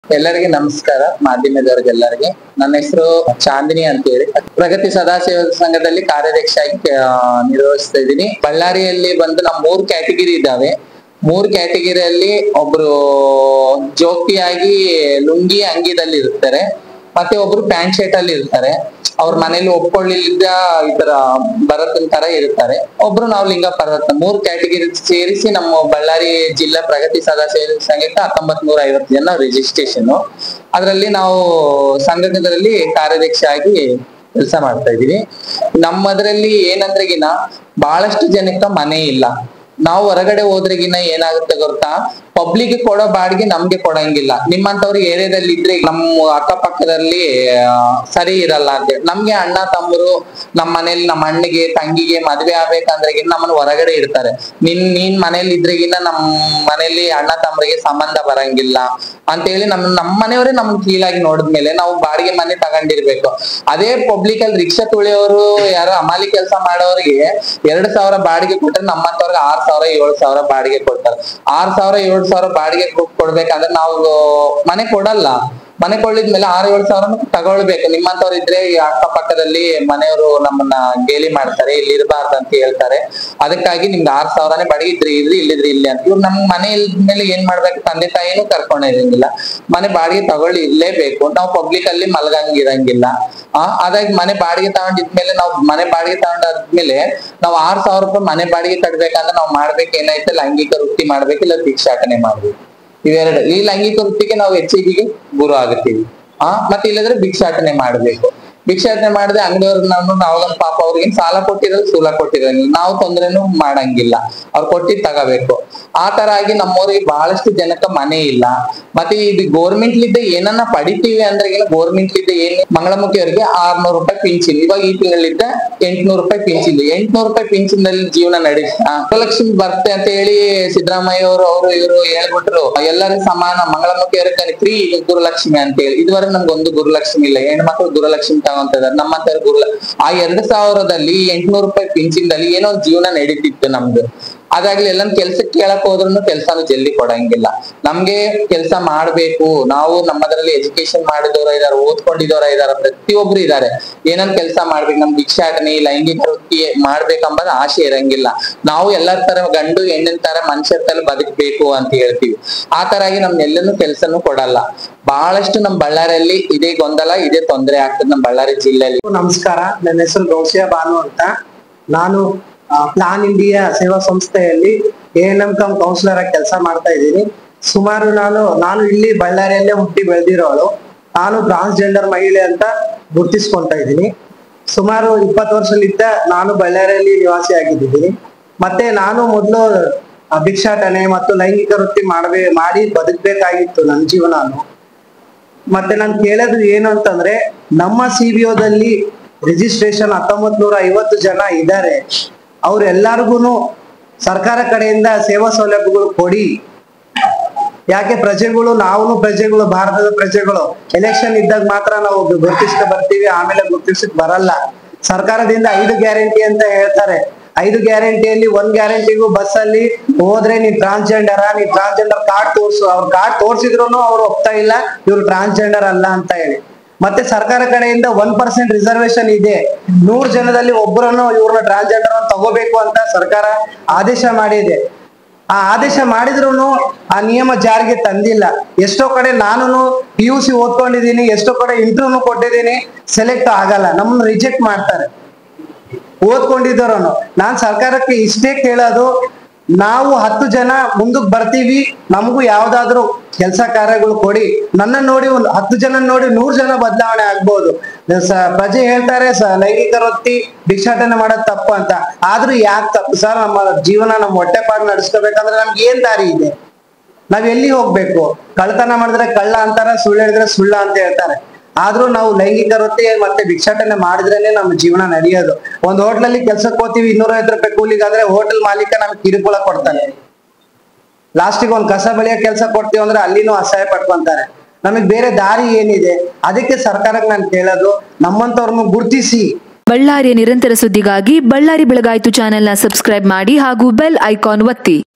ಎಲ್ಲರಿಗೆ ನಮಸ್ಕಾರ ಮಾಧ್ಯಮದವರಿಗೆಲ್ಲರಿಗೆ ನನ್ನ ಹೆಸರು ಚಾಂದಿನಿ ಅಂತ ಹೇಳಿ ಪ್ರಗತಿ ಸದಾಶಿವ ಸಂಘದಲ್ಲಿ ಕಾರ್ಯಾಧ್ಯಕ್ಷರಾಗಿ ಆ, ನಿರ್ವಹಿಸ್ತಾ ಇದ್ದೀನಿ ಬಳ್ಳಾರಿಯಲ್ಲಿ ಬಂದು ನಮ್ಮ ಮೂರ್ ಕ್ಯಾಟಗಿರಿ ಇದಾವೆ ಮೂರ್ ಕ್ಯಾಟಗಿರಿಯಲ್ಲಿ ಒಬ್ರು ಜೋಕಿಯಾಗಿ ಲುಂಗಿ ಅಂಗಿದಲ್ಲಿ ಇರ್ತಾರೆ ಮತ್ತೆ ಒಬ್ರು ಪ್ಯಾಂಟ್ ಶರ್ಟ್ ಅಲ್ಲಿ ಇರ್ತಾರೆ ಅವ್ರ ಮನೇಲಿ ಒಪ್ಕೊಳ್ಳಿಲ್ಲದ ಈ ತರ ಭರತನ್ ತರ ಇರ್ತಾರೆ ಒಬ್ರು ನಾವು ಲಿಂಗ ಪರ್ವತ ಮೂರ್ ಕ್ಯಾಟಗಿರಿ ಸೇರಿಸಿ ನಮ್ಮ ಬಳ್ಳಾರಿ ಜಿಲ್ಲಾ ಪ್ರಗತಿ ಸದಾಶಿವ ಸಂಘಕ್ಕೆ ಹತ್ತೊಂಬತ್ ನೂರ ಐವತ್ತು ಜನ ರಿಜಿಸ್ಟ್ರೇಷನ್ ಅದರಲ್ಲಿ ನಾವು ಸಂಘದಲ್ಲಿ ಕಾರ್ಯಾಧ್ಯಕ್ಷ ಆಗಿ ಕೆಲಸ ಮಾಡ್ತಾ ಇದೀವಿ ನಮ್ಮದ್ರಲ್ಲಿ ಏನಂದ್ರೆಗಿನ ಬಹಳಷ್ಟು ಜನಕ್ಕ ಮನೆ ಇಲ್ಲ ನಾವು ಹೊರಗಡೆ ಹೋದ್ರೆಗಿನ ಏನಾಗುತ್ತೆ ಗೊತ್ತಾ ಪಬ್ಲಿಕ್ ಕೊಡೋ ಬಾಡಿಗೆ ನಮ್ಗೆ ಕೊಡಂಗಿಲ್ಲ ನಿಮ್ಮಂತವ್ರು ಏರಿಯಾದಲ್ಲಿ ಇದ್ರೆ ನಮ್ಮ ಅಕ್ಕಪಕ್ಕದಲ್ಲಿ ಆ, ಸರಿ ಇರಲ್ಲ ಅಂತ ನಮ್ಗೆ ಅಣ್ಣ ತಮ್ಮರು ನಮ್ಮ ಮನೇಲಿ ನಮ್ಮ ಅಣ್ಣಗೆ ತಂಗಿಗೆ ಮದ್ವೆ ಆಗ್ಬೇಕಂದ್ರೆ ನಮ್ಮನ್ನ ಹೊರಗಡೆ ಇಡ್ತಾರೆ ನಿನ್ ನೀನ್ ಮನೇಲಿ ಇದ್ರೆಗಿನ ನಮ್ ಮನೇಲಿ ಅಣ್ಣ ತಮ್ಮರಿಗೆ ಸಂಬಂಧ ಬರಂಗಿಲ್ಲ ಅಂತ ಹೇಳಿ ನಮ್ ನಮ್ಮ ಮನೆಯವರೇ ನಮ್ ಕೀಳಾಗಿ ನೋಡಿದ್ಮೇಲೆ ನಾವು ಬಾಡಿಗೆ ಮನೆ ತಗೊಂಡಿರ್ಬೇಕು ಅದೇ ಪಬ್ಲಿಕ್ ಅಲ್ಲಿ ರಿಕ್ಷಾ ತುಳಿಯೋರು ಯಾರೋ ಅಮಾಲಿ ಕೆಲಸ ಮಾಡೋರಿಗೆ ಎರಡ್ ಸಾವಿರ ಬಾಡಿಗೆ ಕೊಟ್ರೆ ನಮ್ಮಂತವ್ರಿಗೆ ಆರ್ ಸಾವಿರ ಏಳು ಸಾವಿರ ಬಾಡಿಗೆ ಕೊಡ್ತಾರೆ ಆರ್ ಸಾವಿರ ಏಳು ಸಾವಿರ ಬಾಡಿಗೆ ಕೊಟ್- ಕೊಡ್ಬೇಕಂದ್ರೆ ನಾವು ಮನೆ ಕೊಡಲ್ಲ ಮನೆ ಕೊಳ್ಳಿದ್ಮೇಲೆ ಆರ್ ಏಳು ಸಾವಿರ ತಗೊಳ್ಬೇಕು ನಿಮ್ಮಂತವ್ರು ಇದ್ರೆ ಈ ಅಕ್ಕಪಕ್ಕದಲ್ಲಿ ಮನೆಯವರು ನಮ್ಮನ್ನ ಗೇಲಿ ಮಾಡ್ತಾರೆ ಇಲ್ಲಿ ಇರಬಾರ್ದು ಅಂತ ಹೇಳ್ತಾರೆ ಅದಕ್ಕಾಗಿ ನಿಮ್ಗೆ ಆರ್ ಸಾವಿರನೇ ಬಾಡಿಗೆ ಇದ್ರಿ ಇದ್ರಿ ಇಲ್ಲಿದ್ರಿ ಇಲ್ಲಿ ಅಂತ ಇವ್ರು ನಮ್ ಮನೆ ಇಲ್ದ್ಮೇಲೆ ಏನ್ ಮಾಡ್ಬೇಕು ತಂದೆ ತಾಯಿನೂ ಕರ್ಕೊಂಡ್ ಇರಂಗಿಲ್ಲ ಮನೆ ಬಾಡಿಗೆ ತಗೊಳ್ಳಿ ಇರ್ಲೇಬೇಕು ನಾವು ಪಬ್ಲಿಕ್ ಅಲ್ಲಿ ಮಲ್ಗಂಗಿರಂಗಿಲ್ಲ ಆ ಅದಾಗಿ ಮನೆ ಬಾಡಿಗೆ ತಗೊಂಡಿದ್ಮೇಲೆ ನಾವು ಮನೆ ಬಾಡಿಗೆ ತಗೊಂಡಾದ್ಮೇಲೆ ನಾವು ಆರ್ ಸಾವಿರ ರೂಪಾಯಿ ಮನೆ ಬಾಡಿಗೆ ಕಟ್ಬೇಕಂದ್ರೆ ನಾವು ಮಾಡ್ಬೇಕು ಏನಾಯ್ತು ಲೈಂಗಿಕ ವೃತ್ತಿ ಮಾಡ್ಬೇಕು ಇಲ್ಲ ಭಿಕ್ಷಾಟನೆ ಮಾಡ್ಬೇಕು ಇವೆರಡು ಈ ಲೈಂಗಿಕ ವೃತ್ತಿಗೆ ನಾವು ಹೆಚ್ಚಿಗೆ ಗುರು ಆಗುತ್ತೀವಿ ಆ ಮತ್ತೆ ಇಲ್ಲದ್ರೆ ಭಿಕ್ಷಾಟನೆ ಮಾಡ್ಬೇಕು ಭಿಕ್ಷಾಟನೆ ಮಾಡದೆ ಅಂಗಡಿಯವ್ರ ನಾನು ನಾವೊಂದ್ ಪಾಪ ಅವ್ರಿಗೆ ಸಾಲ ಕೊಟ್ಟಿರೋದು ಸೂಲ ಕೊಟ್ಟಿರಂಗಿಲ್ಲ ನಾವು ತೊಂದ್ರೆನು ಮಾಡಂಗಿಲ್ಲ ಅವ್ರು ಕೊಟ್ಟಿದ್ ತಗೋಬೇಕು ಆ ತರ ಆಗಿ ನಮ್ಮವ್ರಿಗೆ ಬಹಳಷ್ಟು ಜನಕ್ಕ ಮನೆ ಇಲ್ಲ ಮತ್ತೆ ಇದು ಗೋರ್ಮೆಂಟ್ ಲಿದ್ದ ಏನನ್ನ ಪಡಿತೀವಿ ಅಂದ್ರೆ ಏನು ಗೋರ್ಮೆಂಟ್ ಲಿದ್ದ ಏನ್ ಮಂಗಳಮುಖಿಯವರಿಗೆ ಆರ್ನೂರು ರೂಪಾಯಿ ಪಿಂಚಿನ್ ಇವಾಗ ಈ ತಿಂಗಳಿದ್ದ ಎಂಟ್ನೂರು ರೂಪಾಯಿ ಪಿಂಚಿನ್ ಎಂಟ್ನೂರು ರೂಪಾಯಿ ಪಿಂಚಿನಲ್ಲಿ ಜೀವನ ನಡಿ ಗೃಹಲಕ್ಷ್ಮಿ ಬರ್ತೆ ಅಂತ ಹೇಳಿ ಸಿದ್ದರಾಮಯ್ಯ ಅವರು ಅವರು ಇವರು ಹೇಳ್ಬಿಟ್ರು ಎಲ್ಲರೂ ಸಮಾನ ಮಂಗಳಮುಖಿಯವರಿಗೆ ಫ್ರೀ ಗುರುಲಕ್ಷ್ಮಿ ಅಂತ ಹೇಳಿ ಇದುವರೆಗೆ ನಮ್ಗೆ ಒಂದು ಗುರುಲಕ್ಷ್ಮಿ ಇಲ್ಲ ಹೆಣ್ಮಕ್ಳು ಗುರುಲಕ್ಷ್ಮಿ ತಗೊಂತ ಇದಾರೆ ನಮ್ಮಂತರ ಗುರುಲ ಆ ಎರಡ್ ಸಾವಿರದಲ್ಲಿ ಎಂಟ್ನೂರು ರೂಪಾಯಿ ಪಿಂಚಿನ್ದಲ್ಲಿ ಏನೋ ಒಂದ್ ಜೀವನ ನಡೀತಿತ್ತು ನಮ್ದು ಅದಾಗ್ಲಿ ಎಲ್ಲ ಕೆಲ್ಸಕ್ಕೆ ಕೇಳಕ್ ಹೋದ್ರು ಕೆಲ್ಸನೂ ಜಲ್ದಿ ಕೊಡಂಗಿಲ್ಲ ನಮ್ಗೆ ಕೆಲ್ಸ ಮಾಡ್ಬೇಕು ನಾವು ನಮ್ಮದ್ರಲ್ಲಿ ಎಜುಕೇಶನ್ ಮಾಡಿದವ್ರ ಇದಾರೆ ಓದ್ಕೊಂಡಿದವ್ರ ಇದಾರೆ ಪ್ರತಿಯೊಬ್ರು ಇದಾರೆ ಏನನ್ ಕೆಲ್ಸ ಮಾಡ್ಬೇಕು ನಮ್ ಭಿಕ್ಷಾಟನೆ ಲೈಂಗಿಕ ವೃತ್ತಿ ಮಾಡ್ಬೇಕಂಬದ್ ಆಸೆ ಇರಂಗಿಲ್ಲ ನಾವು ಎಲ್ಲರ ತರ ಗಂಡು ಹೆಣ್ಣಿನ ತರ ಮನುಷ್ಯರ ತರ ಬದುಕ್ಬೇಕು ಅಂತ ಹೇಳ್ತೀವಿ ಆ ತರ ಆಗಿ ನಮ್ ಎಲ್ಲನೂ ಕೆಲ್ಸನೂ ಕೊಡಲ್ಲ ಬಹಳಷ್ಟು ನಮ್ ಬಳ್ಳಾರಿಯಲ್ಲಿ ಇದೇ ಗೊಂದಲ ಇದೇ ತೊಂದರೆ ಆಗ್ತದೆ ನಮ್ ಬಳ್ಳಾರಿ ಜಿಲ್ಲೆಯಲ್ಲಿ ನಮಸ್ಕಾರ ನನ್ನ ಹೆಸರು ಗೌಸಿಯಾ ಬಾನು ಅಂತ ನಾನು ಪ್ಲಾನ್ ಇಂಡಿಯಾ ಸೇವಾ ಸಂಸ್ಥೆಯಲ್ಲಿ A N M cum councillor ಆಗಿ ಕೆಲಸ ಮಾಡ್ತಾ ಇದ್ದೀನಿ ಸುಮಾರು ನಾನು ನಾನು ಇಲ್ಲಿ ಬಳ್ಳಾರಿಯಲ್ಲೇ ಹುಟ್ಟಿ ಬೆಳೆದಿರೋಳು ನಾನು ಟ್ರಾನ್ಸ್ಜೆಂಡರ್ ಮಹಿಳೆ ಅಂತ ಗುರ್ತಿಸ್ಕೊಂತಾ ಇದ್ದೀನಿ ಸುಮಾರು ಇಪ್ಪತ್ತು ವರ್ಷಲಿದ್ದ ನಾನು ಬಳ್ಳಾರಿಯಲ್ಲಿ ನಿವಾಸಿ ಆಗಿದ್ದೀನಿ ಮತ್ತೆ ನಾನು ಮೊದಲು ಭಿಕ್ಷಾಟನೆ ಮತ್ತು ಲೈಂಗಿಕ ವೃತ್ತಿ ಮಾಡಬೇ ಮಾಡಿ ಬದುಕಬೇಕಾಗಿತ್ತು ನನ್ನ ಜೀವನಾನು ಮತ್ತೆ ನಾನು ಕೇಳೋದು ಏನು ಅಂತಂದ್ರೆ ನಮ್ಮ ಸಿ ಬಿ ದಲ್ಲಿ ರಿಜಿಸ್ಟ್ರೇಷನ್ ಹತ್ತೊಂಬತ್ ನೂರ ಐವತ್ತು ಜನ ಇದ್ದಾರೆ ಅವ್ರೆಲ್ಲರಿಗೂ ಸರ್ಕಾರ ಕಡೆಯಿಂದ ಸೇವಾ ಸೌಲಭ್ಯಗಳು ಕೊಡಿ ಯಾಕೆ ಪ್ರಜೆಗಳು ನಾವು ಪ್ರಜೆಗಳು ಭಾರತದ ಪ್ರಜೆಗಳು ಎಲೆಕ್ಷನ್ ಇದ್ದಾಗ ಮಾತ್ರ ನಾವು ಗುರ್ತಿಸ್ಕ ಬರ್ತೀವಿ ಆಮೇಲೆ ಗುರ್ತಿಸಕ್ ಬರಲ್ಲ ಸರ್ಕಾರದಿಂದ ಐದು ಗ್ಯಾರಂಟಿ ಅಂತ ಹೇಳ್ತಾರೆ ಐದು ಗ್ಯಾರಂಟಿಯಲ್ಲಿ ಒಂದ್ ಗ್ಯಾರಂಟಿಗೂ ಬಸ್ ಅಲ್ಲಿ ಹೋದ್ರೆ ನೀನ್ ಟ್ರಾನ್ಸ್ಜೆಂಡರ ನೀನ್ ಟ್ರಾನ್ಸ್ಜೆಂಡರ್ ಕಾರ್ಡ್ ತೋರ್ಸು ಅವ್ರ ಕಾರ್ಡ್ ತೋರ್ಸಿದ್ರು ಅವ್ರು ಒಪ್ತಾ ಇಲ್ಲ ಇವ್ರು ಟ್ರಾನ್ಸ್ಜೆಂಡರ್ ಅಲ್ಲ ಅಂತ ಹೇಳಿ ಮತ್ತೆ ಸರ್ಕಾರ ಕಡೆಯಿಂದ ಒನ್ ಪರ್ಸೆಂಟ್ ರಿಸರ್ವೇಶನ್ ಇದೆ ನೂರ್ ಜನದಲ್ಲಿ ಒಬ್ಬರನ್ನು ಇವ್ರನ್ನ ಟ್ರಾನ್ಸ್ಜೆಂಡರ್ ತಗೋಬೇಕು ಅಂತ ಸರ್ಕಾರ ಆದೇಶ ಮಾಡಿದೆ ಆ ಆದೇಶ ಮಾಡಿದ್ರು ಆ ನಿಯಮ ಜಾರಿಗೆ ತಂದಿಲ್ಲ ಎಷ್ಟೋ ಕಡೆ ನಾನು ಪಿ ಯು ಸಿ ಓದ್ಕೊಂಡಿದ್ದೀನಿ ಎಷ್ಟೋ ಕಡೆ ಇಂಟರ್ವ್ಯೂ ಕೊಟ್ಟಿದ್ದೀನಿ ಸೆಲೆಕ್ಟ್ ಆಗಲ್ಲ ನಮ್ಮನ್ನ ರಿಜೆಕ್ಟ್ ಮಾಡ್ತಾರೆ ಓದ್ಕೊಂಡಿದ್ದವರನ್ನು ನಾನ್ ಸರ್ಕಾರಕ್ಕೆ ಇಷ್ಟೇ ಕೇಳೋದು ನಾವು ಹತ್ತು ಜನ ಮುಂದಕ್ಕೆ ಬರ್ತೀವಿ ನಮಗೂ ಯಾವ್ದಾದ್ರು ಕೆಲಸ ಕಾರ್ಯಗಳು ಕೊಡಿ ನನ್ನ ನೋಡಿ ಒಂದು ಹತ್ತು ಜನ ನೋಡಿ ನೂರ್ ಜನ ಬದಲಾವಣೆ ಆಗ್ಬೋದು ಸ- ಪ್ರಜೆ ಹೇಳ್ತಾರೆ ಸ ಲೈಂಗಿಕ ವೃತ್ತಿ ಭಿಕ್ಷಾಟನೆ ಮಾಡೋದ್ ತಪ್ಪು ಅಂತ ಆದ್ರೂ ಯಾಕೆ ತಪ್ಪು ಸರ್ ನಮ್ಮ ಜೀವನ ನಮ್ಮ ಹೊಟ್ಟೆಪಾಡು ನಡೆಸ್ಕೋಬೇಕಂದ್ರೆ ನಮ್ಗೆ ಏನ್ ದಾರಿ ಇದೆ ನಾವ್ ಎಲ್ಲಿ ಹೋಗ್ಬೇಕು ಕಳ್ತನ ಮಾಡಿದ್ರೆ ಕಳ್ಳ ಅಂತಾರ ಸುಳ್ಳು ಹೇಳಿದ್ರೆ ಸುಳ್ಳ ಅಂತ ಹೇಳ್ತಾರೆ ಆದ್ರೂ ನಾವು ಲೈಂಗಿಕ ವೃತ್ತಿ ಮತ್ತೆ ಭಿಕ್ಷಾಟನೆ ಮಾಡಿದ್ರೇನೆ ನಮ್ಮ ಜೀವನ ನಡೆಯೋದು ಒಂದ್ ಹೋಟ್ಲಲ್ಲಿ ಕೆಲ್ಸಕ್ಕೆ ಹೋಗ್ತೀವಿ ಇನ್ನೂರ ಐವತ್ತು ರೂಪಾಯಿ ಕೂಲಿಗಾದ್ರೆ ಹೋಟೆಲ್ ಮಾಲೀಕ ನಮ್ಗೆ ಕಿರುಕುಳ ಕೊಡ್ತಾನೆ ಲಾಸ್ಟಿಗೆ ಒಂದ್ ಕಸ ಬೆಳೆಯೋ ಕೆಲಸ ಕೊಡ್ತೀವಿ ಅಂದ್ರೆ ಅಲ್ಲಿನೂ ಅಸಹಾಯ ಪಡ್ಕೊಂತಾರೆ ನಮಗ್ ಬೇರೆ ದಾರಿ ಏನಿದೆ ಅದಕ್ಕೆ ಸರ್ಕಾರಕ್ಕೆ ನಾನು ಕೇಳೋದು ನಮ್ಮಂತವ್ರನ್ನು ಗುರುತಿಸಿ ಬಳ್ಳಾರಿಯ ನಿರಂತರ ಸುದ್ದಿಗಾಗಿ ಬಳ್ಳಾರಿ ಬೆಳಗಾಯಿತು ಚಾನೆಲ್ನ ಸಬ್ಸ್ಕ್ರೈಬ್ ಮಾಡಿ ಹಾಗೂ ಬೆಲ್ ಐಕಾನ್ ಒತ್ತಿ